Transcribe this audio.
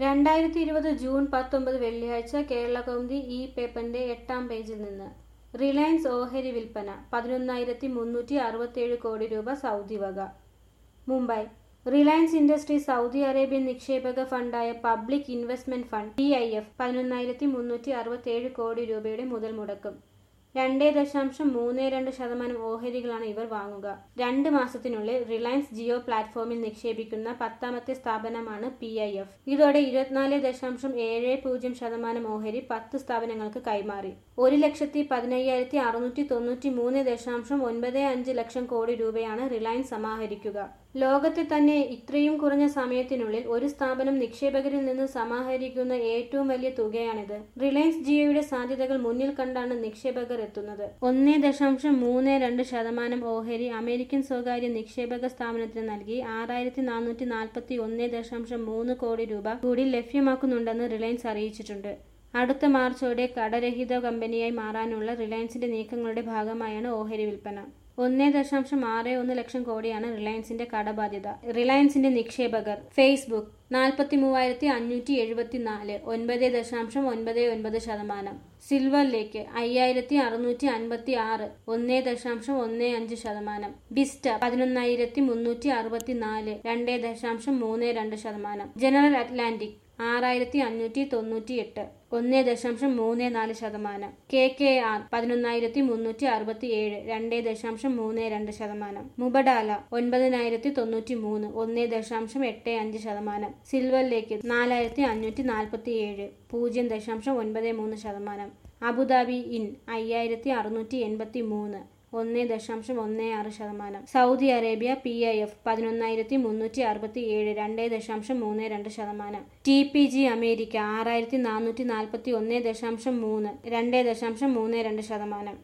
രണ്ടായിരത്തി ഇരുപത് ജൂൺ പത്തൊമ്പത് വെള്ളിയാഴ്ച കേരള കൗമുദി ഈ പേപ്പറിന്റെ എട്ടാം പേജിൽ നിന്ന് റിലയൻസ് ഓഹരി വിൽപ്പന പതിനൊന്നായിരത്തി മുന്നൂറ്റി അറുപത്തിയേഴ് കോടി രൂപ സൗദി വക Mumbai Reliance Industries Saudi Arabian നിക്ഷേപക ഫണ്ടായ public investment fund P I F പതിനൊന്നായിരത്തി മുന്നൂറ്റി അറുപത്തിയേഴ് കോടി രൂപയുടെ മുതൽ മുടക്കും രണ്ടേ ദശാംശം മൂന്ന് രണ്ട് ശതമാനം ഓഹരികളാണ് ഇവർ വാങ്ങുക രണ്ട് മാസത്തിനുള്ളിൽ റിലയൻസ് ജിയോ പ്ലാറ്റ്ഫോമിൽ നിക്ഷേപിക്കുന്ന പത്താമത്തെ സ്ഥാപനമാണ് പി ഐ എഫ് ഇതോടെ ഇരുപത്തിനാല് ദശാംശം ഏഴ് പൂജ്യം ശതമാനം ഓഹരി പത്ത് സ്ഥാപനങ്ങൾക്ക് കൈമാറി ഒരു ലക്ഷത്തി പതിനയ്യായിരത്തി അറുന്നൂറ്റി തൊണ്ണൂറ്റി മൂന്ന് ദശാംശം ഒൻപത് അഞ്ച് ലക്ഷം കോടി രൂപയാണ് റിലയൻസ് സമാഹരിക്കുക ലോകത്തെ തന്നെ ഇത്രയും കുറഞ്ഞ സമയത്തിനുള്ളിൽ ഒരു സ്ഥാപനം നിക്ഷേപകരിൽ നിന്ന് സമാഹരിക്കുന്ന ഏറ്റവും വലിയ തുകയാണിത് റിലയൻസ് ജിയോയുടെ സാധ്യതകൾ മുന്നിൽ കണ്ടാണ് നിക്ഷേപകർ എത്തുന്നത് ഒന്നേ ദശാംശം മൂന്ന് രണ്ട് ശതമാനം ഓഹരി അമേരിക്കൻ സ്വകാര്യ നിക്ഷേപക സ്ഥാപനത്തിന് നൽകി ആറായിരത്തി നാനൂറ്റി നാൽപ്പത്തി ഒന്ന് ദശാംശം മൂന്ന് കോടി രൂപ കൂടി ലഭ്യമാക്കുന്നുണ്ടെന്ന് റിലയൻസ് അറിയിച്ചിട്ടുണ്ട് അടുത്ത മാർച്ചോടെ കടരഹിത കമ്പനിയായി മാറാനുള്ള റിലയൻസിന്റെ നീക്കങ്ങളുടെ ഭാഗമായാണ് ഓഹരി വിൽപ്പന ഒന്നേ ദശാംശം ആറ് ഒന്ന് ലക്ഷം കോടിയാണ് റിലയൻസിന്റെ കടബാധ്യത റിലയൻസിന്റെ നിക്ഷേപകർ ഫേസ്ബുക്ക് നാൽപ്പത്തി മൂവായിരത്തി അഞ്ഞൂറ്റി എഴുപത്തി നാല് ഒൻപത് ദശാംശം ഒൻപത് ഒൻപത് ശതമാനം സിൽവർ ലേക്ക് അയ്യായിരത്തി അറുന്നൂറ്റി അൻപത്തി ആറ് ഒന്നേ ദശാംശം ഒന്ന് അഞ്ച് ശതമാനം ബിസ്റ്റ പതിനൊന്നായിരത്തി മുന്നൂറ്റി അറുപത്തി നാല് രണ്ട് ദശാംശം മൂന്ന് രണ്ട് ശതമാനം ജനറൽ അറ്റ്ലാന്റിക് ആറായിരത്തി അഞ്ഞൂറ്റി തൊണ്ണൂറ്റി എട്ട് ഒന്ന് ദശാംശം മൂന്ന് നാല് ശതമാനം കെ കെ ആർ പതിനൊന്നായിരത്തി മുന്നൂറ്റി അറുപത്തി ഏഴ് രണ്ട് ദശാംശം മൂന്ന് രണ്ട് ശതമാനം മുബഡാല ഒൻപതിനായിരത്തി തൊണ്ണൂറ്റി മൂന്ന് ഒന്ന് ദശാംശം എട്ട് അഞ്ച് ശതമാനം സിൽവർ ലേക്ക് നാലായിരത്തി അഞ്ഞൂറ്റി നാൽപ്പത്തി ഏഴ് പൂജ്യം ദശാംശം ഒൻപത് മൂന്ന് ശതമാനം അബുദാബി ഇൻ അയ്യായിരത്തി അറുന്നൂറ്റി എൺപത്തി മൂന്ന് ഒന്ന് ദശാംശം ഒന്ന് ആറ് ശതമാനം Saudi Arabia P I F പതിനൊന്നായിരത്തി മുന്നൂറ്റി അറുപത്തി ഏഴ് രണ്ട് ദശാംശം മൂന്ന് രണ്ട് ശതമാനം ടി പി ജി അമേരിക്ക ആറായിരത്തി നാനൂറ്റി നാൽപ്പത്തി ഒന്ന് ദശാംശം മൂന്ന് രണ്ട് ദശാംശം മൂന്ന് രണ്ട് ശതമാനം